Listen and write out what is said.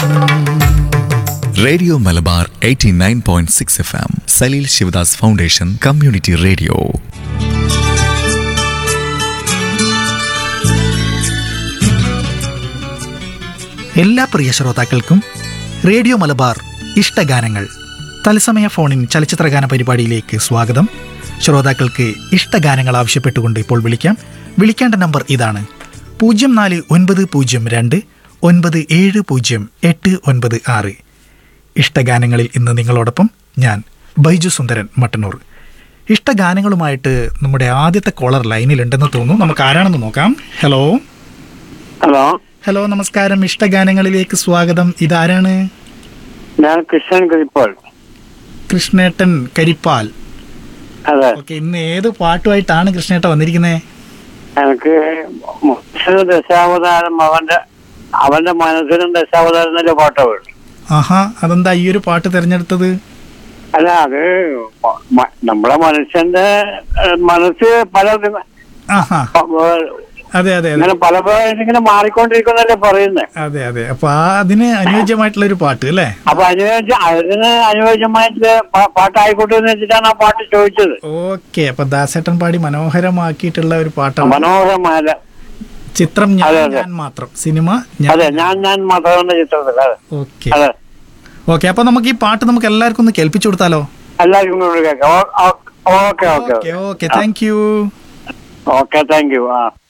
Radio Malabar 89.6 point six F M Saleel Sivadas foundation community radio എല്ലാ പ്രിയ ശ്രോതാക്കൾക്കും റേഡിയോ മലബാർ ഇഷ്ടഗാനങ്ങൾ തത്സമയ ഫോണിൻ ചലച്ചിത്രഗാന പരിപാടിയിലേക്ക് സ്വാഗതം ശ്രോതാക്കൾക്ക് ഇഷ്ടഗാനങ്ങൾ ആവശ്യപ്പെട്ടുകൊണ്ട് ഇപ്പോൾ വിളിക്കാം വിളിക്കേണ്ട നമ്പർ ഇതാണ് പൂജ്യം നാല് ഒൻപത് പൂജ്യം രണ്ട് ഒൻപത് ഏഴ് പൂജ്യം എട്ട് ഒൻപത് ആറ് ഇഷ്ടഗാനങ്ങളിൽ ഇന്ന് നിങ്ങളോടൊപ്പം ഞാൻ ബൈജു സുന്ദരൻ മട്ടന്നൂർ ഇഷ്ടഗാനങ്ങളുമായിട്ട് നമ്മുടെ ആദ്യത്തെ കോളർ ലൈനിലുണ്ടെന്ന് തോന്നുന്നു നമുക്ക് ആരാണെന്ന് നോക്കാം ഹലോ ഹലോ ഹലോ നമസ്കാരം ഇഷ്ടഗാനങ്ങളിലേക്ക് സ്വാഗതം ഇതാരാണ് ഞാൻ കൃഷ്ണൻ കരിപ്പോൾ കൃഷ്ണേട്ടൻ കരിപ്പാൽ അതെ ഓക്കെ ഇന്ന് ഏത് പാട്ടുമായിട്ടാണ് കൃഷ്ണേട്ട വന്നിരിക്കുന്നത് എനിക്ക് മനസ്സിന് ദശാവതാരം അവന്റെ അവന്റെ മനസ്സിനും ദശാവതാരം എന്നല്ലേ പാട്ട് വേണം ആഹാ അതെന്താ ഈ ഒരു പാട്ട് തിരഞ്ഞെടുത്തത് അല്ല അത് മ- മ- നമ്മളെ മനുഷ്യന്റെ ഏഹ്, മനസ്സ് പല ദിവ- ആഹാ പ- ഏഹ്, അതെ അതെ അതെ ഇങ്ങനെ പല പല ഇങ്ങനെ മാറിക്കൊണ്ടിരിക്കുന്നല്ലേ പറയുന്നത് അതെ അതെ അപ്പൊ ആ അതിന് അനുയോജ്യമായിട്ടുള്ള ഒരു പാട്ട് അല്ലേ അപ്പൊ അനുയോജ്യ അതിന് അനുയോജ്യമായിട്ട് പ- പാട്ടായിക്കോട്ടെ എന്ന് വെച്ചിട്ടാണ് ആ പാട്ട് ചോദിച്ചത് ഓക്കെ അപ്പൊ ദാസേട്ടൻ പാടി മനോഹരമാക്കിയിട്ടുള്ള ഒരു പാട്ടാണ് മനോഹരമായ ചിത്രം ഞാൻ അതെ, അതെ. ഞാൻ മാത്രം സിനിമ ഞാൻ അതെ ഞാൻ ഞാൻ മാത്രമെന്ന ചിത്രത്തിൽ അതെ ഓക്കെ അതെ ഓക്കെ അപ്പൊ നമുക്ക് ഈ പാട്ട് നമുക്ക് എല്ലാവർക്കും ഒന്ന് കേൾപ്പിച്ചു കൊടുത്താലോ എല്ലാവർക്കും കൂടി കേൾക്കാം okay okay okay okay thank you okay thank you ആ